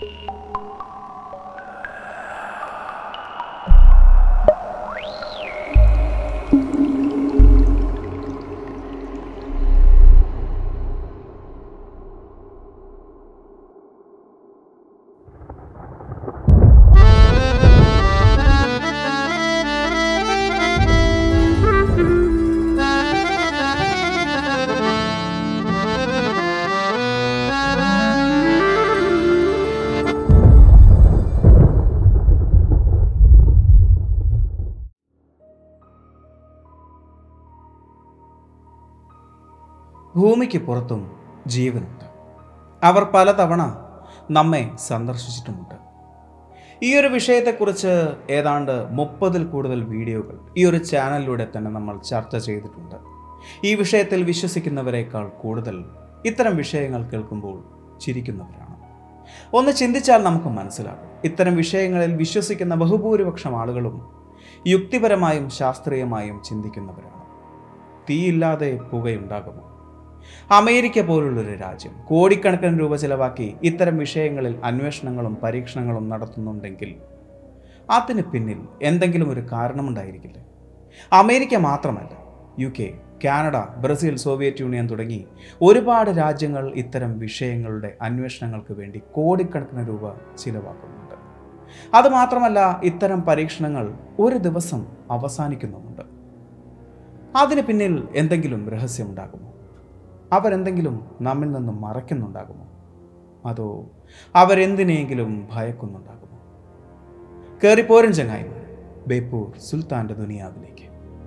ഭൂമിക്ക് പുറത്തും ജീവനുണ്ട് അവർ പലതവണ നമ്മെ സന്ദർശിച്ചിട്ടുമുണ്ട് ഈ ഒരു വിഷയത്തെക്കുറിച്ച് ഏതാണ്ട് മുപ്പതിൽ കൂടുതൽ വീഡിയോകൾ ഈ ഒരു ചാനലിലൂടെ തന്നെ നമ്മൾ ചർച്ച ചെയ്തിട്ടുണ്ട് ഈ വിഷയത്തിൽ വിശ്വസിക്കുന്നവരെക്കാൾ കൂടുതൽ ഇത്തരം വിഷയങ്ങൾ കേൾക്കുമ്പോൾ ചിരിക്കുന്നവരാണ് ഒന്ന് ചിന്തിച്ചാൽ നമുക്ക് മനസ്സിലാകും ഇത്തരം വിഷയങ്ങളിൽ വിശ്വസിക്കുന്ന ബഹുഭൂരിപക്ഷം ആളുകളും യുക്തിപരമായും ശാസ്ത്രീയമായും ചിന്തിക്കുന്നവരാണ് തീയില്ലാതെ പുകയുണ്ടാകുമോ അമേരിക്ക പോലുള്ളൊരു രാജ്യം കോടിക്കണക്കിന് രൂപ ചിലവാക്കി ഇത്തരം വിഷയങ്ങളിൽ അന്വേഷണങ്ങളും പരീക്ഷണങ്ങളും നടത്തുന്നുണ്ടെങ്കിൽ അതിന് പിന്നിൽ എന്തെങ്കിലും ഒരു കാരണമുണ്ടായിരിക്കില്ലേ അമേരിക്ക മാത്രമല്ല U K Canada Brazil Soviet Union തുടങ്ങി ഒരുപാട് രാജ്യങ്ങൾ ഇത്തരം വിഷയങ്ങളുടെ അന്വേഷണങ്ങൾക്ക് വേണ്ടി കോടിക്കണക്കിന് രൂപ ചിലവാക്കുന്നുണ്ട് അതുമാത്രമല്ല ഇത്തരം പരീക്ഷണങ്ങൾ ഒരു ദിവസം അവസാനിക്കുന്നുമുണ്ട് അതിന് പിന്നിൽ എന്തെങ്കിലും രഹസ്യമുണ്ടാകുമോ അവരെന്തെങ്കിലും നമ്മിൽ നിന്നും മറയ്ക്കുന്നുണ്ടാകുമോ അതോ അവരെന്തിനെങ്കിലും ഭയക്കുന്നുണ്ടാകുമോ കയറിപ്പോരും ചങ്ങായിമാർ ബേപ്പൂർ സുൽത്താൻ്റെ ദുനിയാവിലേക്ക്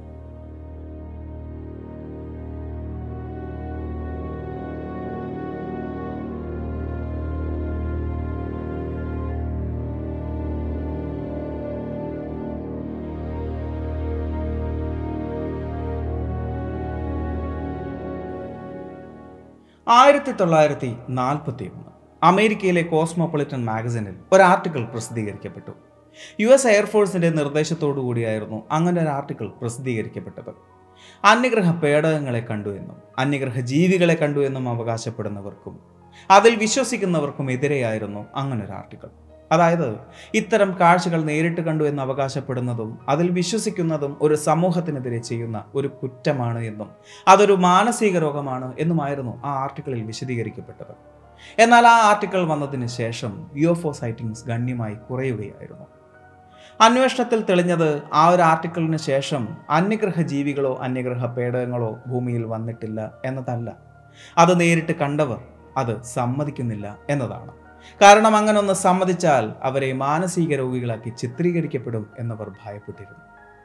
ആയിരത്തി തൊള്ളായിരത്തി നാൽപ്പത്തി ഒന്ന് അമേരിക്കയിലെ കോസ്മോപൊളിറ്റൻ മാഗസിനിൽ ഒരു ആർട്ടിക്കിൾ പ്രസിദ്ധീകരിക്കപ്പെട്ടു യു എസ് എയർഫോഴ്സിന്റെ നിർദ്ദേശത്തോടു കൂടിയായിരുന്നു അങ്ങനെ ഒരു ആർട്ടിക്കിൾ പ്രസിദ്ധീകരിക്കപ്പെട്ടത് അന്യഗ്രഹ പേടകങ്ങളെ കണ്ടു എന്നും അന്യഗ്രഹ ജീവികളെ കണ്ടു എന്നും അവകാശപ്പെടുന്നവർക്കും അതിൽ വിശ്വസിക്കുന്നവർക്കും എതിരെയായിരുന്നു അങ്ങനെ ഒരു ആർട്ടിക്കിൾ അതായത് ഇത്തരം കാഴ്ചകൾ നേരിട്ട് കണ്ടു എന്ന് അവകാശപ്പെടുന്നതും അതിൽ വിശ്വസിക്കുന്നതും ഒരു സമൂഹത്തിനെതിരെ ചെയ്യുന്ന ഒരു കുറ്റമാണ് എന്നും അതൊരു മാനസിക രോഗമാണ് എന്നുമായിരുന്നു ആ ആർട്ടിക്കിളിൽ വിശദീകരിക്കപ്പെട്ടത് എന്നാൽ ആ ആർട്ടിക്കിൾ വന്നതിന് ശേഷം യു എഫ് ഒ സൈറ്റിംഗ്സ് ഗണ്യമായി കുറയുകയായിരുന്നു അന്വേഷണത്തിൽ തെളിഞ്ഞത് ആ ഒരു ആർട്ടിക്കിളിന് ശേഷം അന്യഗ്രഹ ജീവികളോ അന്യഗ്രഹ പേടകങ്ങളോ ഭൂമിയിൽ വന്നിട്ടില്ല എന്നതല്ല അത് നേരിട്ട് കണ്ടവർ അത് സമ്മതിക്കുന്നില്ല എന്നതാണ് കാരണം അങ്ങനെ ഒന്ന് സമ്മതിച്ചാൽ അവരെ മാനസിക രോഗികളാക്കി ചിത്രീകരിക്കപ്പെടും എന്നവർ ഭയപ്പെട്ടിരുന്നു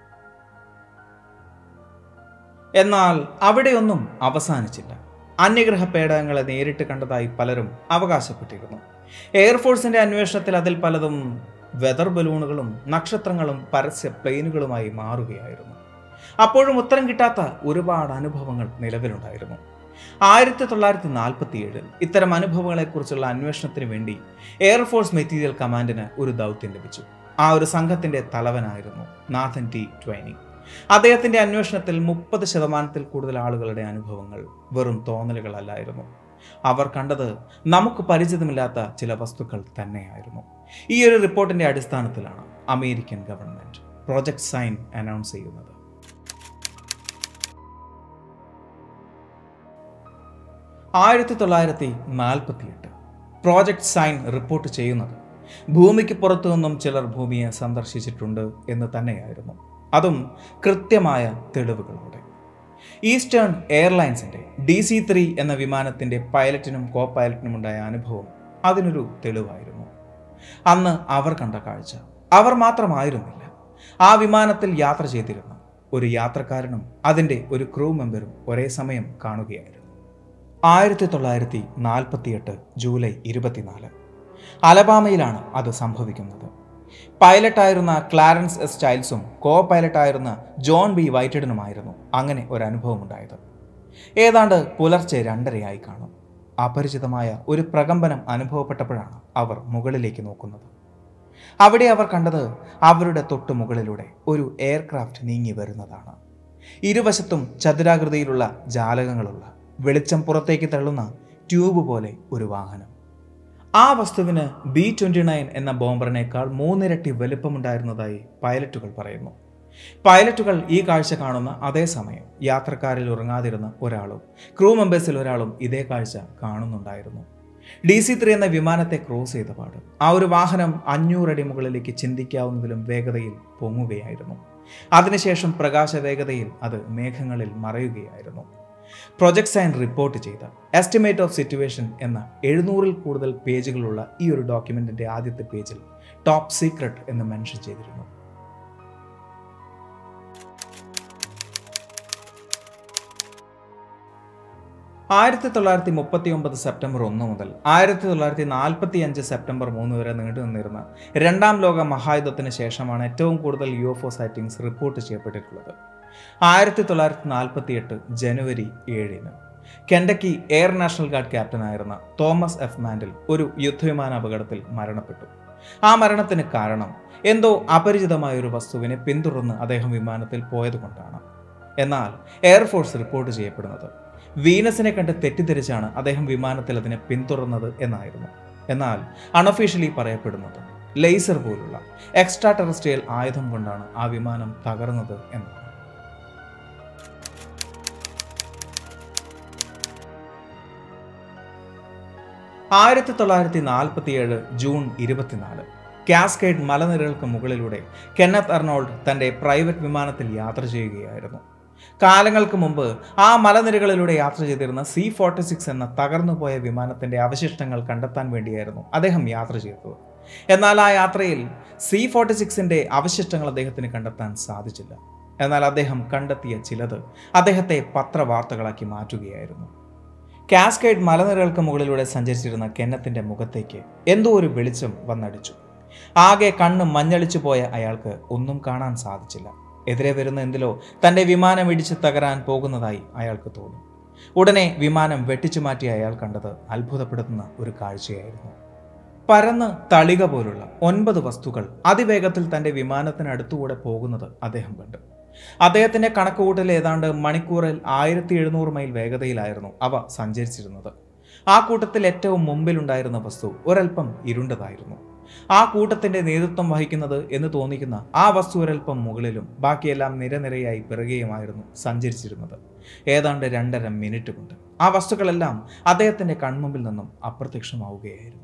എന്നാൽ അവിടെയൊന്നും അവസാനിച്ചില്ല അന്യഗ്രഹ പേടകങ്ങളെ നേരിട്ട് കണ്ടതായി പലരും അവകാശപ്പെട്ടിരുന്നു എയർഫോഴ്സിന്റെ അന്വേഷണത്തിൽ അതിൽ പലതും വെതർ ബലൂണുകളും നക്ഷത്രങ്ങളും പരസ്യ പ്ലെയിനുകളുമായി മാറുകയായിരുന്നു അപ്പോഴും ഉത്തരം കിട്ടാത്ത ഒരുപാട് അനുഭവങ്ങൾ നിലവിലുണ്ടായിരുന്നു ആയിരത്തി തൊള്ളായിരത്തി നാൽപ്പത്തി ഏഴിൽ ഇത്തരം അനുഭവങ്ങളെക്കുറിച്ചുള്ള അന്വേഷണത്തിന് വേണ്ടി എയർഫോഴ്സ് മെറ്റീരിയൽ കമാൻഡിന് ഒരു ദൗത്യം ലഭിച്ചു ആ ഒരു സംഘത്തിന്റെ തലവനായിരുന്നു നാഥൻ ടി ട്വൈനി അദ്ദേഹത്തിന്റെ അന്വേഷണത്തിൽ മുപ്പത് ശതമാനത്തിൽ കൂടുതൽ ആളുകളുടെ അനുഭവങ്ങൾ വെറും തോന്നലുകളല്ലായിരുന്നു അവർ കണ്ടത് നമുക്ക് പരിചിതമില്ലാത്ത ചില വസ്തുക്കൾ തന്നെയായിരുന്നു ഈ ഒരു റിപ്പോർട്ടിന്റെ അടിസ്ഥാനത്തിലാണ് American government project sign announce ചെയ്യുന്നത് ആയിരത്തി തൊള്ളായിരത്തി നാൽപ്പത്തി എട്ട് പ്രോജക്ട് സൈൻ റിപ്പോർട്ട് ചെയ്യുന്നത് ഭൂമിക്ക് പുറത്തു നിന്നും ചിലർ ഭൂമിയെ സന്ദർശിച്ചിട്ടുണ്ട് എന്ന് തന്നെയായിരുന്നു അതും കൃത്യമായ തെളിവുകളോടെ ഈസ്റ്റേൺ എയർലൈൻസിന്റെ ഡി സി ത്രീ എന്ന വിമാനത്തിന്റെ പൈലറ്റിനും കോ പൈലറ്റിനും ഉണ്ടായ അനുഭവം അതിനൊരു തെളിവായിരുന്നു അന്ന് അവർ കണ്ട കാഴ്ച അവർ മാത്രമായിരുന്നില്ല ആ വിമാനത്തിൽ യാത്ര ചെയ്തിരുന്ന ഒരു യാത്രക്കാരനും അതിൻ്റെ ഒരു ക്രൂ മെമ്പറും ഒരേ സമയം കാണുകയായിരുന്നു ആയിരത്തി തൊള്ളായിരത്തി നാൽപ്പത്തിയെട്ട് ജൂലൈ ഇരുപത്തിനാല് അലബാമയിലാണ് അത് സംഭവിക്കുന്നത് പൈലറ്റായിരുന്ന ക്ലാരൻസ് എസ് ചൈൽസും കോ പൈലറ്റായിരുന്ന ജോൺ ബി വൈറ്റഡനുമായിരുന്നു അങ്ങനെ ഒരു അനുഭവം ഉണ്ടായത് ഏതാണ്ട് പുലർച്ചെ രണ്ടരയായി കാണും അപരിചിതമായ ഒരു പ്രകമ്പനം അനുഭവപ്പെട്ടപ്പോഴാണ് അവർ മുകളിലേക്ക് നോക്കുന്നത് അവിടെ അവർ കണ്ടത് അവരുടെ തൊട്ടു മുകളിലൂടെ ഒരു എയർക്രാഫ്റ്റ് നീങ്ങി വരുന്നതാണ് ഇരുവശത്തും ചതുരാകൃതിയിലുള്ള ജാലകങ്ങളുള്ള വെളിച്ചം പുറത്തേക്ക് തള്ളുന്ന ട്യൂബ് പോലെ ഒരു വാഹനം ആ വസ്തുവിന് ബി ട്വന്റി നയൻ എന്ന ബോംബറിനേക്കാൾ മൂന്നിരട്ടി വലുപ്പമുണ്ടായിരുന്നതായി പൈലറ്റുകൾ പറയുന്നു പൈലറ്റുകൾ ഈ കാഴ്ച കാണുന്ന അതേ സമയം യാത്രക്കാരിൽ ഉറങ്ങാതിരുന്ന ഒരാളും ക്രൂ മെമ്പേഴ്സിൽ ഒരാളും ഇതേ കാഴ്ച കാണുന്നുണ്ടായിരുന്നു ഡി സി ത്രീ എന്ന വിമാനത്തെ ക്രോസ് ചെയ്ത പാട് ആ ഒരു വാഹനം അഞ്ഞൂറടി മുകളിലേക്ക് ചിന്തിക്കാവുന്നതിലും വേഗതയിൽ പൊങ്ങുകയായിരുന്നു അതിനുശേഷം പ്രകാശ വേഗതയിൽ അത് മേഘങ്ങളിൽ മറയുകയായിരുന്നു പ്രൊജക്ട് സൈൻ റിപ്പോർട്ട് ചെയ്ത എസ്റ്റിമേറ്റ് ഓഫ് സിറ്റുവേഷൻ എന്ന എഴുന്നൂറിൽ കൂടുതൽ പേജുകളുള്ള ഈ ഒരു ഡോക്യുമെന്റിന്റെ ആദ്യത്തെ പേജിൽ ടോപ്പ് സീക്രട്ട് എന്ന് മെൻഷൻ ചെയ്തിരുന്നു ആയിരത്തി തൊള്ളായിരത്തി മുപ്പത്തി ഒമ്പത് സെപ്റ്റംബർ ഒന്ന് മുതൽ ആയിരത്തി തൊള്ളായിരത്തി നാൽപ്പത്തി അഞ്ച് സെപ്റ്റംബർ മൂന്ന് വരെ നീണ്ടു നിന്നിരുന്ന രണ്ടാം ലോക മഹായുദ്ധത്തിന് ശേഷമാണ് ഏറ്റവും കൂടുതൽ U F O sightings report ചെയ്യപ്പെട്ടിട്ടുള്ളത് ആയിരത്തി തൊള്ളായിരത്തി നാൽപ്പത്തി എട്ട് ജനുവരി ഏഴിന് കെൻഡക്കി എയർ നാഷണൽ ഗാർഡ് ക്യാപ്റ്റനായിരുന്ന തോമസ് എഫ് മാൻഡിൽ ഒരു യുദ്ധവിമാന അപകടത്തിൽ മരണപ്പെട്ടു ആ മരണത്തിന് കാരണം എന്തോ അപരിചിതമായ ഒരു വസ്തുവിനെ പിന്തുടർന്ന് അദ്ദേഹം വിമാനത്തിൽ പോയതുകൊണ്ടാണ് എന്നാൽ എയർഫോഴ്സ് റിപ്പോർട്ട് ചെയ്യപ്പെടുന്നത് വീനസിനെ കണ്ട് തെറ്റിദ്ധരിച്ചാണ് അദ്ദേഹം വിമാനത്തിൽ അതിനെ പിന്തുടർന്നത് എന്നായിരുന്നു എന്നാൽ അൺഒഫീഷ്യലി പറയപ്പെടുന്നത് ലേസർ പോലുള്ള എക്സ്ട്രാ ടെറസ്ട്രിയൽ ആയുധം കൊണ്ടാണ് ആ വിമാനം തകർന്നത് എന്നാണ് ആയിരത്തി തൊള്ളായിരത്തി നാൽപ്പത്തിയേഴ് ജൂൺ ഇരുപത്തിനാല് കാസ്കേഡ് മലനിരകൾക്ക് മുകളിലൂടെ കെന്നത്ത് അർണോൾഡ് തന്റെ പ്രൈവറ്റ് വിമാനത്തിൽ യാത്ര ചെയ്യുകയായിരുന്നു കാലങ്ങൾക്ക് മുമ്പ് ആ മലനിരകളിലൂടെ യാത്ര ചെയ്തിരുന്ന സി ഫോർട്ടി സിക്സ് എന്ന തകർന്നുപോയ വിമാനത്തിന്റെ അവശിഷ്ടങ്ങൾ കണ്ടെത്താൻ വേണ്ടിയായിരുന്നു അദ്ദേഹം യാത്ര ചെയ്തത് എന്നാൽ ആ യാത്രയിൽ സി ഫോർട്ടി സിക്സിന്റെ അവശിഷ്ടങ്ങൾ അദ്ദേഹത്തിന് കണ്ടെത്താൻ സാധിച്ചില്ല എന്നാൽ അദ്ദേഹം കണ്ടെത്തിയ ചിലത് അദ്ദേഹത്തെ പത്രവാർത്തകളാക്കി മാറ്റുകയായിരുന്നു കാസ്കേഡ് മലനിരകൾക്ക് മുകളിലൂടെ സഞ്ചരിച്ചിരുന്ന കെന്നത്തിന്റെ മുഖത്തേക്ക് എന്തോ ഒരു വെളിച്ചം വന്നടിച്ചു ആകെ കണ്ണ് മഞ്ഞളിച്ചു പോയ അയാൾക്ക് ഒന്നും കാണാൻ സാധിച്ചില്ല എതിരെ വരുന്ന എന്തിലോ തന്റെ വിമാനം ഇടിച്ച് തകരാൻ പോകുന്നതായി അയാൾക്ക് തോന്നി ഉടനെ വിമാനം വെട്ടിച്ചു മാറ്റിയ അയാൾ കണ്ടത് അത്ഭുതപ്പെടുത്തുന്ന ഒരു കാഴ്ചയായിരുന്നു പരന്ന് തളിക പോലുള്ള ഒൻപത് വസ്തുക്കൾ അതിവേഗത്തിൽ തന്റെ വിമാനത്തിനടുത്തുകൂടെ പോകുന്നത് അദ്ദേഹം കണ്ടു അദ്ദേഹത്തിന്റെ കണക്കുകൂട്ടൽ ഏതാണ്ട് മണിക്കൂറിൽ ആയിരത്തി എഴുന്നൂറ് മൈൽ വേഗതയിലായിരുന്നു അവ സഞ്ചരിച്ചിരുന്നത് ആ കൂട്ടത്തിൽ ഏറ്റവും മുമ്പിലുണ്ടായിരുന്ന വസ്തു ഒരൽപ്പം ഇരുണ്ടതായിരുന്നു ആ കൂട്ടത്തിന്റെ നേതൃത്വം വഹിക്കുന്നത് എന്ന് തോന്നിക്കുന്ന ആ വസ്തു ഒരൽപ്പം മുകളിലും ബാക്കിയെല്ലാം നിരനിരയായി പിറകെയുമായിരുന്നു സഞ്ചരിച്ചിരുന്നത് ഏതാണ്ട് രണ്ടര മിനിറ്റ് കൊണ്ട് ആ വസ്തുക്കളെല്ലാം അദ്ദേഹത്തിന്റെ കൺമുമ്പിൽ നിന്നും അപ്രത്യക്ഷമാവുകയായിരുന്നു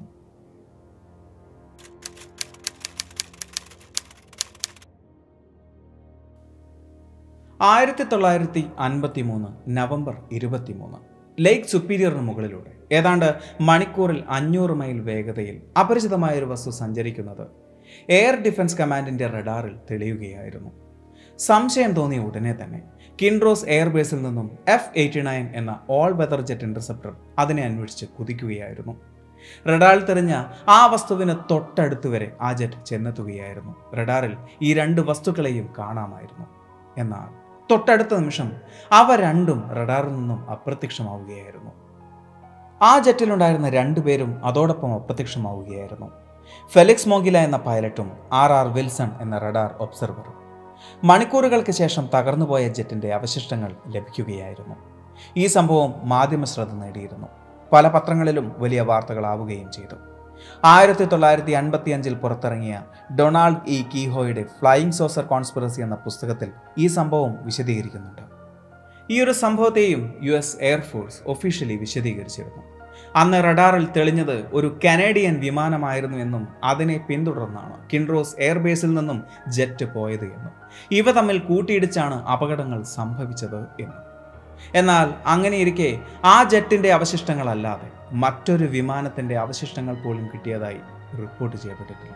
ആയിരത്തി തൊള്ളായിരത്തി അൻപത്തി മൂന്ന് നവംബർ ഇരുപത്തി മൂന്ന് ലേക്ക് സുപ്പീരിയറിന് മുകളിലൂടെ ഏതാണ്ട് മണിക്കൂറിൽ അഞ്ഞൂറ് മൈൽ വേഗതയിൽ അപരിചിതമായ ഒരു വസ്തു സഞ്ചരിക്കുന്നത് എയർ ഡിഫൻസ് കമാൻഡിന്റെ റഡാറിൽ തെളിയുകയായിരുന്നു സംശയം തോന്നിയ ഉടനെ തന്നെ കിൻഡ്രോസ് എയർബേസിൽ നിന്നും എഫ് എയ്റ്റി നയൻ എന്ന ഓൾ വെതർ ജെറ്റ് ഇന്റർസെപ്റ്റർ അതിനെ അന്വേഷിച്ച് കുതിക്കുകയായിരുന്നു റഡാറിൽ തെറിഞ്ഞ ആ വസ്തുവിന് തൊട്ടടുത്ത് വരെ ആ ജെറ്റ് ചെന്നെത്തുകയായിരുന്നു റഡാറിൽ ഈ രണ്ട് വസ്തുക്കളെയും കാണാമായിരുന്നു എന്നാൽ തൊട്ടടുത്ത നിമിഷം അവ രണ്ടും റഡാറിൽ നിന്നും അപ്രത്യക്ഷമാവുകയായിരുന്നു ആ ജെറ്റിലുണ്ടായിരുന്ന രണ്ടുപേരും അതോടൊപ്പം അപ്രത്യക്ഷമാവുകയായിരുന്നു ഫെലിക്സ് മോഗില എന്ന പൈലറ്റും ആർ ആർ വിൽസൺ എന്ന റഡാർ ഒബ്സർവറും മണിക്കൂറുകൾക്ക് ശേഷം തകർന്നുപോയ ജെറ്റിന്റെ അവശിഷ്ടങ്ങൾ ലഭിക്കുകയായിരുന്നു ഈ സംഭവം മാധ്യമ ശ്രദ്ധ നേടിയിരുന്നു പല പത്രങ്ങളിലും വലിയ വാർത്തകളാവുകയും ചെയ്തു ആയിരത്തി തൊള്ളായിരത്തി അൻപത്തി അഞ്ചിൽ പുറത്തിറങ്ങിയ ഡൊണാൾഡ് ഇ കീഹോയുടെ ഫ്ലൈയിങ് സോസർ കോൺസ്പിറസി എന്ന പുസ്തകത്തിൽ ഈ സംഭവം വിശദീകരിക്കുന്നുണ്ട് ഈ ഒരു സംഭവത്തെയും യു എസ് എയർഫോഴ്സ് ഒഫീഷ്യലി വിശദീകരിച്ചിരുന്നു അന്ന് റഡാറിൽ തെളിഞ്ഞത് ഒരു കനേഡിയൻ വിമാനമായിരുന്നു എന്നും അതിനെ പിന്തുടർന്നാണ് കിൻഡ്രോസ് എയർബേസിൽ നിന്നും ജെറ്റ് പോയത് എന്നും ഇവ തമ്മിൽ കൂട്ടിയിടിച്ചാണ് അപകടങ്ങൾ സംഭവിച്ചത് എന്നും എന്നാൽ അങ്ങനെയിരിക്കെ ആ ജെറ്റിന്റെ അവശിഷ്ടങ്ങളല്ലാതെ മറ്റൊരു വിമാനത്തിന്റെ അവശിഷ്ടങ്ങൾ പോലും കിട്ടിയതായി റിപ്പോർട്ട് ചെയ്യപ്പെട്ടിട്ടില്ല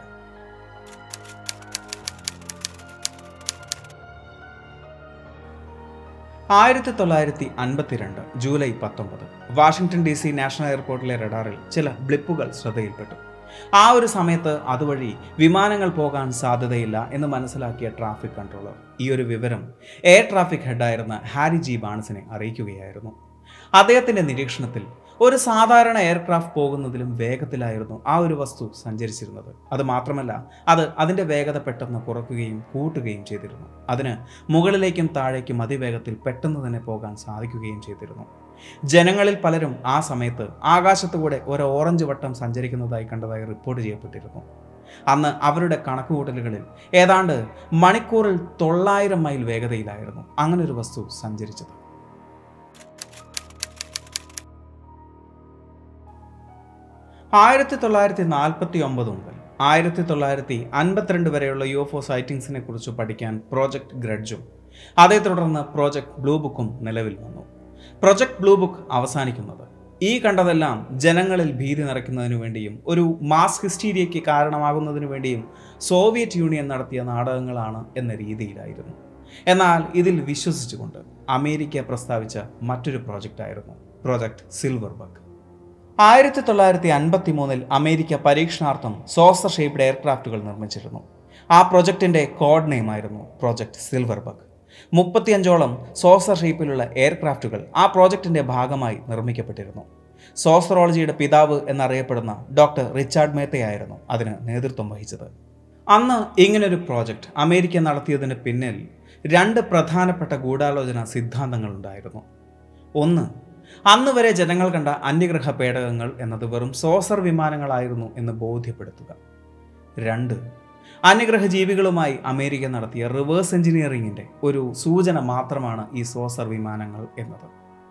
ആയിരത്തി തൊള്ളായിരത്തി അൻപത്തിരണ്ട് ജൂലൈ പത്തൊമ്പത് വാഷിംഗ്ടൺ ഡി സി നാഷണൽ എയർപോർട്ടിലെ റഡാറിൽ ചില ബ്ലിപ്പുകൾ ശ്രദ്ധയിൽപ്പെട്ടു ആ ഒരു സമയത്ത് അതുവഴി വിമാനങ്ങൾ പോകാൻ സാധ്യതയില്ല എന്ന് മനസ്സിലാക്കിയ ട്രാഫിക് കൺട്രോളർ ഈ ഒരു വിവരം എയർ ട്രാഫിക് ഹെഡായിരുന്ന ഹാരി ജി ബാൺസിനെ അറിയിക്കുകയായിരുന്നു അദ്ദേഹത്തിൻ്റെ നിരീക്ഷണത്തിൽ ഒരു സാധാരണ എയർക്രാഫ്റ്റ് പോകുന്നതിലും വേഗത്തിലായിരുന്നു ആ ഒരു വസ്തു സഞ്ചരിച്ചിരുന്നത് അത് മാത്രമല്ല അത് അതിൻ്റെ വേഗത പെട്ടെന്ന് കുറയ്ക്കുകയും കൂട്ടുകയും ചെയ്തിരുന്നു അതിന് മുകളിലേക്കും താഴേക്കും അതിവേഗത്തിൽ പെട്ടെന്ന് തന്നെ പോകാൻ സാധിക്കുകയും ചെയ്തിരുന്നു ജനങ്ങളിൽ പലരും ആ സമയത്ത് ആകാശത്തുകൂടെ ഒരു ഓറഞ്ച് വട്ടം സഞ്ചരിക്കുന്നതായി കണ്ടതായി റിപ്പോർട്ട് ചെയ്യപ്പെട്ടിരുന്നു അന്ന് അവരുടെ കണക്കുകൂട്ടലുകളിൽ ഏതാണ്ട് മണിക്കൂറിൽ തൊള്ളായിരം മൈൽ വേഗതയിലായിരുന്നു അങ്ങനെ ഒരു വസ്തു സഞ്ചരിച്ചത് ആയിരത്തി തൊള്ളായിരത്തി നാൽപ്പത്തി ഒമ്പത് മുതൽ ആയിരത്തി തൊള്ളായിരത്തി അൻപത്തിരണ്ട് വരെയുള്ള യു എഫ് ഒ സൈറ്റിങ്സിനെ കുറിച്ച് പഠിക്കാൻ പ്രോജക്റ്റ് ഗ്രഡ്ജും അതേ തുടർന്ന് പ്രോജക്റ്റ് ബ്ലൂ ബുക്കും നിലവിൽ വന്നു പ്രൊജക്ട് ബ്ലൂ ബുക്ക് അവസാനിക്കുന്നത് ഈ കണ്ടതെല്ലാം ജനങ്ങളിൽ ഭീതി നിറയ്ക്കുന്നതിനു വേണ്ടിയും ഒരു മാസ് ഹിസ്റ്റീരിയയ്ക്ക് കാരണമാകുന്നതിനു വേണ്ടിയും സോവിയറ്റ് യൂണിയൻ നടത്തിയ നാടകങ്ങളാണ് എന്ന രീതിയിലായിരുന്നു എന്നാൽ ഇതിൽ വിശ്വസിച്ചുകൊണ്ട് അമേരിക്ക പ്രസ്താവിച്ച മറ്റൊരു പ്രോജക്റ്റായിരുന്നു പ്രോജക്റ്റ് സിൽവർ ബഗ് ആയിരത്തി തൊള്ളായിരത്തി അൻപത്തി മൂന്നിൽ അമേരിക്ക പരീക്ഷണാർത്ഥം സോസർ ഷേപ്ഡ് എയർക്രാഫ്റ്റുകൾ നിർമ്മിച്ചിരുന്നു ആ പ്രൊജക്ടിന്റെ കോഡ് നെയിമായിരുന്നു പ്രോജക്റ്റ് സിൽവർ ബഗ് മുപ്പത്തിയഞ്ചോളം സോസർ ഷേപ്പിലുള്ള എയർക്രാഫ്റ്റുകൾ ആ പ്രോജക്റ്റിന്റെ ഭാഗമായി നിർമ്മിക്കപ്പെട്ടിരുന്നു സോസറോളജിയുടെ പിതാവ് എന്നറിയപ്പെടുന്ന ഡോക്ടർ റിച്ചാർഡ് മേത്തയായിരുന്നു അതിന് നേതൃത്വം വഹിച്ചത് അന്ന് ഇങ്ങനൊരു പ്രോജക്റ്റ് അമേരിക്ക നടത്തിയതിന് പിന്നിൽ രണ്ട് പ്രധാനപ്പെട്ട ഗൂഢാലോചന സിദ്ധാന്തങ്ങളുണ്ടായിരുന്നു ഒന്ന് അന്ന് വരെ ജനങ്ങൾ കണ്ട അന്യഗ്രഹ പേടകങ്ങൾ എന്നത് വെറും സോസർ വിമാനങ്ങളായിരുന്നു എന്ന് ബോധ്യപ്പെടുത്തുക രണ്ട് അന്യഗ്രഹ ജീവികളുമായി അമേരിക്ക നടത്തിയ റിവേഴ്സ് എഞ്ചിനീയറിംഗിന്റെ ഒരു സൂചന മാത്രമാണ് ഈ സോസർ വിമാനങ്ങൾ എന്നത്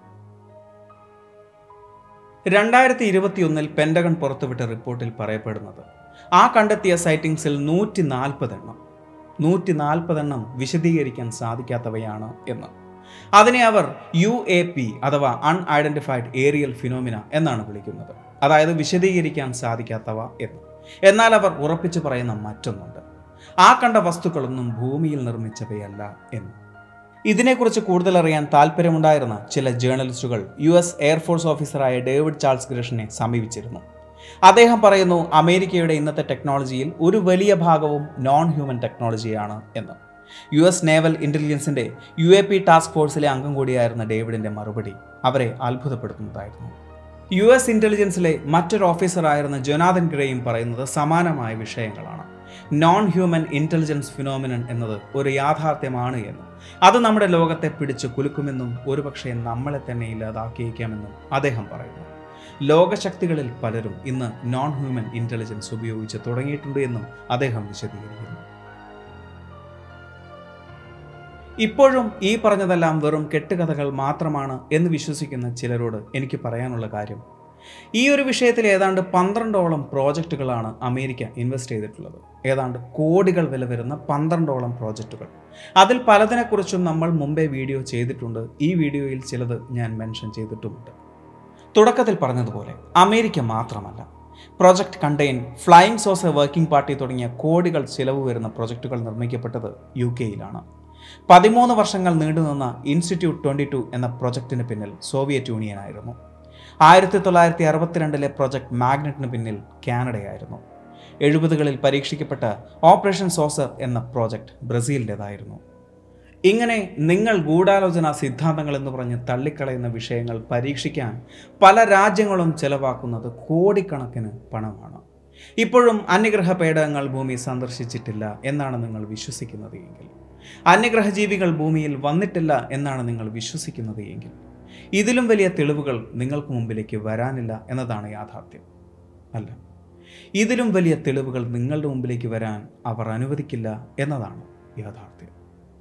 രണ്ടായിരത്തി ഇരുപത്തിയൊന്നിൽ പെൻഡഗൺ പുറത്തുവിട്ട റിപ്പോർട്ടിൽ പറയപ്പെടുന്നത് ആ കണ്ടെത്തിയ സൈറ്റിംഗ്സിൽ നൂറ്റി നാൽപ്പതെണ്ണം നൂറ്റി നാൽപ്പതെണ്ണം വിശദീകരിക്കാൻ സാധിക്കാത്തവയാണ് എന്ന് അതിനെ അവർ യു എ പി അഥവാ അൺഐഡന്റിഫൈഡ് ഏരിയൽ ഫിനോമിന എന്നാണ് വിളിക്കുന്നത് അതായത് വിശദീകരിക്കാൻ സാധിക്കാത്തവ എന്ന് എന്നാൽ അവർ ഉറപ്പിച്ചു പറയുന്ന മറ്റൊന്നുണ്ട് ആ കണ്ട വസ്തുക്കളൊന്നും ഭൂമിയിൽ നിർമ്മിച്ചവയല്ല എന്ന് ഇതിനെക്കുറിച്ച് കൂടുതൽ അറിയാൻ താല്പര്യമുണ്ടായിരുന്ന ചില ജേർണലിസ്റ്റുകൾ യു എസ് എയർഫോഴ്സ് ഓഫീസറായ ഡേവിഡ് ചാൾസ് ഗ്രഷനെ സമീപിച്ചിരുന്നു അദ്ദേഹം പറയുന്നു അമേരിക്കയുടെ ഇന്നത്തെ ടെക്നോളജിയിൽ ഒരു വലിയ ഭാഗവും നോൺ ഹ്യൂമൻ ടെക്നോളജിയാണ് എന്ന് യു എസ് നേവൽ ഇന്റലിജൻസിന്റെ U A P task force അംഗം കൂടിയായിരുന്ന ഡേവിഡിന്റെ മറുപടി അവരെ അത്ഭുതപ്പെടുത്തുന്നതായിരുന്നു യു എസ് ഇന്റലിജൻസിലെ മറ്റൊരു ഓഫീസറായിരുന്ന ജൊനാഥൻ ഗ്രേയും പറയുന്നത് സമാനമായ വിഷയങ്ങളാണ് നോൺ ഹ്യൂമൻ ഇന്റലിജൻസ് ഫിനോമിനൻ എന്നത് ഒരു യാഥാർത്ഥ്യമാണ് എന്നും അത് നമ്മുടെ ലോകത്തെ പിടിച്ചു കുലുക്കുമെന്നും ഒരുപക്ഷെ നമ്മളെ തന്നെ ഇല്ലാതാക്കിയേക്കാമെന്നും അദ്ദേഹം പറയുന്നു ലോകശക്തികളിൽ പലരും ഇന്ന് നോൺ ഹ്യൂമൻ ഇന്റലിജൻസ് ഉപയോഗിച്ച് തുടങ്ങിയിട്ടുണ്ട് എന്നും അദ്ദേഹം വിശദീകരിക്കുന്നു ഇപ്പോഴും ഈ പറഞ്ഞതെല്ലാം വെറും കെട്ടുകഥകൾ മാത്രമാണ് എന്ന് വിശ്വസിക്കുന്ന ചിലരോട് എനിക്ക് പറയാനുള്ള കാര്യം ഈ ഒരു വിഷയത്തിൽ ഏതാണ്ട് പന്ത്രണ്ടോളം പ്രോജക്റ്റുകളാണ് അമേരിക്ക ഇൻവെസ്റ്റ് ചെയ്തിട്ടുള്ളത് ഏതാണ്ട് കോടികൾ വില വരുന്ന പന്ത്രണ്ടോളം പ്രോജക്റ്റുകൾ അതിൽ പലതിനെക്കുറിച്ചും നമ്മൾ മുമ്പേ വീഡിയോ ചെയ്തിട്ടുണ്ട് ഈ വീഡിയോയിൽ ചിലത് ഞാൻ മെൻഷൻ ചെയ്തിട്ടുമുണ്ട് തുടക്കത്തിൽ പറഞ്ഞതുപോലെ അമേരിക്ക മാത്രമല്ല project contain flying saucer working party തുടങ്ങിയ കോടികൾ ചിലവ് വരുന്ന പ്രൊജക്റ്റുകൾ നിർമ്മിക്കപ്പെട്ടത് യു കെയിലാണ് പതിമൂന്ന് വർഷങ്ങൾ നീണ്ടുനിന്ന ഇൻസ്റ്റിറ്റ്യൂട്ട് ട്വൻറ്റി ടു എന്ന പ്രൊജക്റ്റിന് പിന്നിൽ സോവിയറ്റ് യൂണിയൻ ആയിരുന്നു ആയിരത്തി തൊള്ളായിരത്തി അറുപത്തിരണ്ടിലെ പ്രൊജക്ട് മാഗ്നറ്റിന് പിന്നിൽ കാനഡയായിരുന്നു എഴുപതുകളിൽ പരീക്ഷിക്കപ്പെട്ട ഓപ്പറേഷൻ സോസർ എന്ന പ്രോജക്റ്റ് ബ്രസീലിൻ്റെതായിരുന്നു ഇങ്ങനെ നിങ്ങൾ ഗൂഢാലോചന സിദ്ധാന്തങ്ങൾ എന്ന് പറഞ്ഞ് തള്ളിക്കളയുന്ന വിഷയങ്ങൾ പരീക്ഷിക്കാൻ പല രാജ്യങ്ങളും ചെലവാക്കുന്നത് കോടിക്കണക്കിന് പണമാണ് ഇപ്പോഴും അന്യഗ്രഹ പേടകങ്ങൾ ഭൂമി സന്ദർശിച്ചിട്ടില്ല എന്നാണ് നിങ്ങൾ വിശ്വസിക്കുന്നത് എങ്കിൽ അന്യഗ്രഹ ജീവികൾ ഭൂമിയിൽ വന്നിട്ടില്ല എന്നാണ് നിങ്ങൾ വിശ്വസിക്കുന്നത് എങ്കിൽ ഇതിലും വലിയ തെളിവുകൾ നിങ്ങൾക്ക് മുമ്പിലേക്ക് വരാനില്ല എന്നതാണ് യാഥാർത്ഥ്യം അല്ല ഇതിലും വലിയ തെളിവുകൾ നിങ്ങളുടെ മുമ്പിലേക്ക് വരാൻ അവർ അനുവദിക്കില്ല എന്നതാണ് യാഥാർത്ഥ്യം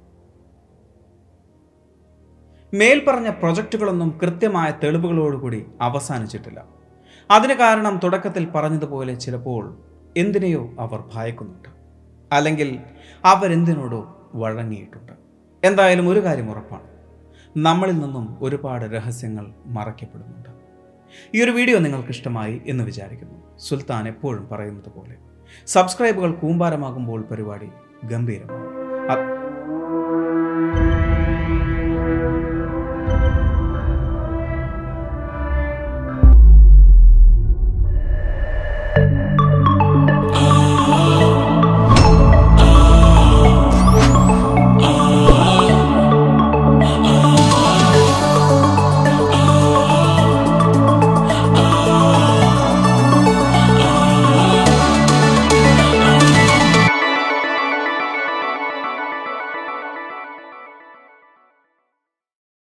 മേൽപ്പറഞ്ഞ പ്രൊജക്റ്റുകളൊന്നും കൃത്യമായ തെളിവുകളോടുകൂടി അവസാനിച്ചിട്ടില്ല അതിന് കാരണം തുടക്കത്തിൽ പറഞ്ഞതുപോലെ ചിലപ്പോൾ എന്തിനെയോ അവർ ഭയക്കുന്നുണ്ട് അല്ലെങ്കിൽ അവരെന്തിനോടോ വഴങ്ങിയിട്ടുണ്ട് എന്തായാലും ഒരു കാര്യം ഉറപ്പാണ് നമ്മളിൽ നിന്നും ഒരുപാട് രഹസ്യങ്ങൾ മറയ്ക്കപ്പെടുന്നുണ്ട് ഈ ഒരു വീഡിയോ നിങ്ങൾക്ക് ഇഷ്ടമായി എന്ന് വിചാരിക്കുന്നു സുൽത്താൻ എപ്പോഴും പറയുന്നത് പോലെ സബ്സ്ക്രൈബുകൾ കൂമ്പാരമാകുമ്പോൾ പരിപാടി ഗംഭീരമാണ് അത്